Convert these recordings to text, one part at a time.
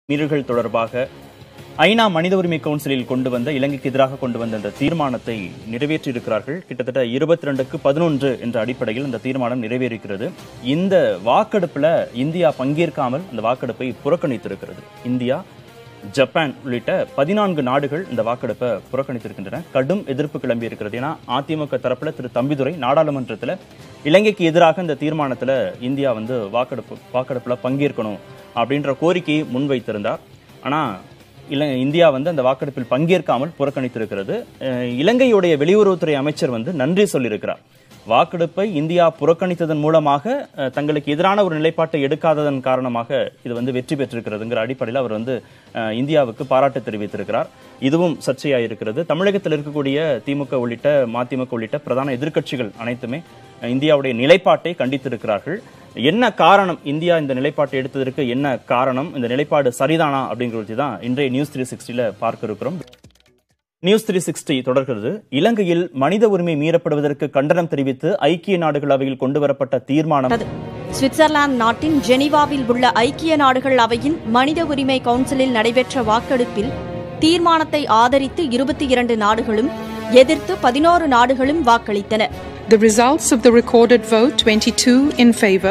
மீறல்கள் தொடர்பாக ஐநா மனித உரிமை கவுன்சிலில் கொண்டு வந்த இலங்கைக்கு எதிராக கொண்டு வந்த அந்த தீர்மானத்தை நிறைவேற்றியிருக்கிறார்கள் கிட்டத்தட்ட இருபத்தி ரெண்டுக்கு பதினொன்று என்ற அடிப்படையில் இந்த தீர்மானம் நிறைவேறிக்கிறது இந்த வாக்கெடுப்புல இந்தியா பங்கேற்காமல் அந்த வாக்கெடுப்பை புறக்கணித்திருக்கிறது இந்தியா ஜப்பான் உள்ளிட்ட பதினான்கு நாடுகள் இந்த வாக்கெடுப்பை புறக்கணித்திருக்கின்றன கடும் எதிர்ப்பு கிளம்பி இருக்கிறது ஏன்னா அதிமுக தரப்புல திரு தம்பிதுரை நாடாளுமன்றத்துல இலங்கைக்கு எதிராக இந்த தீர்மானத்துல இந்தியா வந்து வாக்கெடுப்பு வாக்கெடுப்புல பங்கேற்கணும் அப்படின்ற கோரிக்கையை முன்வைத்திருந்தார் ஆனா இல இந்தியா வந்து அந்த வாக்கெடுப்பில் பங்கேற்காமல் புறக்கணித்திருக்கிறது அஹ் இலங்கையுடைய வெளியுறவுத்துறை அமைச்சர் வந்து நன்றி சொல்லியிருக்கிறார் வாக்கெடுப்பை இந்தியா புறக்கணித்ததன் மூலமாக அஹ், தங்களுக்கு எதிரான ஒரு நிலைப்பாட்டை எடுக்காததன் காரணமாக இது வந்து வெற்றி பெற்றிருக்கிறதுங்கிற அடிப்படையில் அவர் வந்து அஹ், இந்தியாவுக்கு பாராட்டு தெரிவித்திருக்கிறார் இதுவும் சர்ச்சையாயிருக்கிறது தமிழகத்தில் இருக்கக்கூடிய திமுக உள்ளிட்ட மதிமுக உள்ளிட்ட பிரதான எதிர்க்கட்சிகள் அனைத்துமே அஹ், இந்தியாவுடைய நிலைப்பாட்டை கண்டித்திருக்கிறார்கள் என்ன காரணம் இந்தியா இந்த நிலைப்பாட்டை எடுத்ததற்கு என்ன காரணம் இந்த நிலைப்பாடு சரிதானா அப்படிங்கிறது தான் இன்றைய நியூஸ் த்ரீ சிக்ஸ்டில பார்க்க இருக்கிறோம் நியூஸ் த்ரீ சிக்ஸ்டி தொடர்கிறது இலங்கையில் மனித உரிமை மீறப்படுவதற்கு கண்டனம் தெரிவித்து ஐக்கிய நாடுகள் அவையில் கொண்டுவரப்பட்ட தீர்மானம் சுவிட்சர்லாந்து நாட்டின் ஜெனீவாவில் உள்ள ஐக்கிய நாடுகள் அவையின் மனித உரிமை கவுன்சிலில் நடைபெற்ற வாக்கெடுப்பில் தீர்மானத்தை ஆதரித்து இருபத்தி இரண்டு நாடுகளும் எதிர்த்து பதினோரு நாடுகளும் வாக்களித்தன The results of the recorded vote 22 in favour,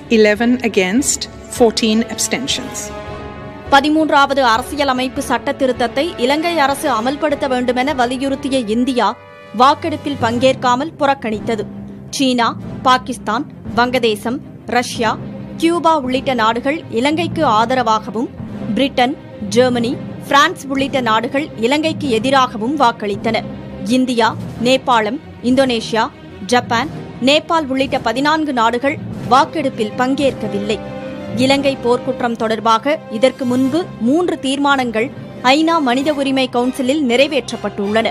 11 against, 14 abstentions. பதிமூன்றாவது அரசியலமைப்பு சட்ட திருத்தத்தை இலங்கை அரசு அமல்படுத்த வேண்டுமென வலியுறுத்திய இந்தியா வாக்கெடுப்பில் பங்கேற்காமல் புறக்கணித்தது சீனா பாகிஸ்தான் வங்கதேசம் ரஷ்யா கியூபா உள்ளிட்ட நாடுகள் இலங்கைக்கு ஆதரவாகவும் பிரிட்டன் ஜெர்மனி பிரான்ஸ் உள்ளிட்ட நாடுகள் இலங்கைக்கு எதிராகவும் வாக்களித்தன இந்தியா நேபாளம் இந்தோனேஷியா ஜப்பான் நேபாள் உள்ளிட்ட பதினான்கு நாடுகள் வாக்கெடுப்பில் பங்கேற்கவில்லை இலங்கை போர்க்குற்றம் தொடர்பாக இதற்கு முன்பு மூன்று தீர்மானங்கள் ஐநா மனித உரிமை கவுன்சிலில் நிறைவேற்றப்பட்டுள்ளன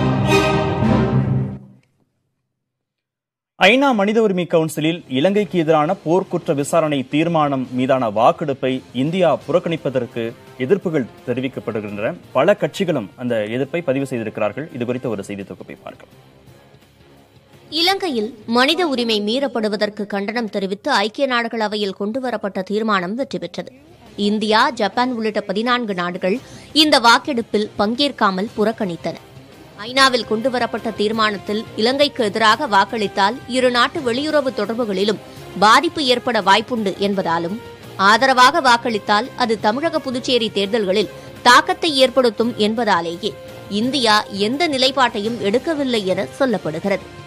ஐநா மனித உரிமை கவுன்சிலில் இலங்கைக்கு எதிரான போர்க்குற்ற விசாரணை தீர்மானம் மீதான வாக்கெடுப்பை இந்தியா புறக்கணிப்பதற்கு எதிர்ப்புகள் தெரிவிக்கப்படுகின்றன பல கட்சிகளும் அந்த எதிர்ப்பை பதிவு செய்திருக்கிறார்கள் இது குறித்த ஒரு செய்தி தொகுப்பை பார்க்கலாம் இலங்கையில் மனித உரிமை மீறப்படுவதற்கு கண்டனம் தெரிவித்து ஐக்கிய நாடுகள் அவையில் கொண்டுவரப்பட்ட தீர்மானம் வெற்றி பெற்றது இந்தியா ஜப்பான் உள்ளிட்ட பதினான்கு நாடுகள் இந்த வாக்கெடுப்பில் பங்கேற்காமல் புறக்கணித்தன ஐநாவில் கொண்டுவரப்பட்ட தீர்மானத்தில் இலங்கைக்கு எதிராக வாக்களித்தால் இரு நாட்டு வெளியுறவு தொடர்புகளிலும் பாதிப்பு ஏற்பட வாய்ப்புண்டு என்பதாலும் ஆதரவாக வாக்களித்தால் அது தமிழக புதுச்சேரி தேர்தல்களில் தாக்கத்தை ஏற்படுத்தும் என்பதாலேயே இந்தியா எந்த நிலைப்பாட்டையும் எடுக்கவில்லை என சொல்லப்படுகிறது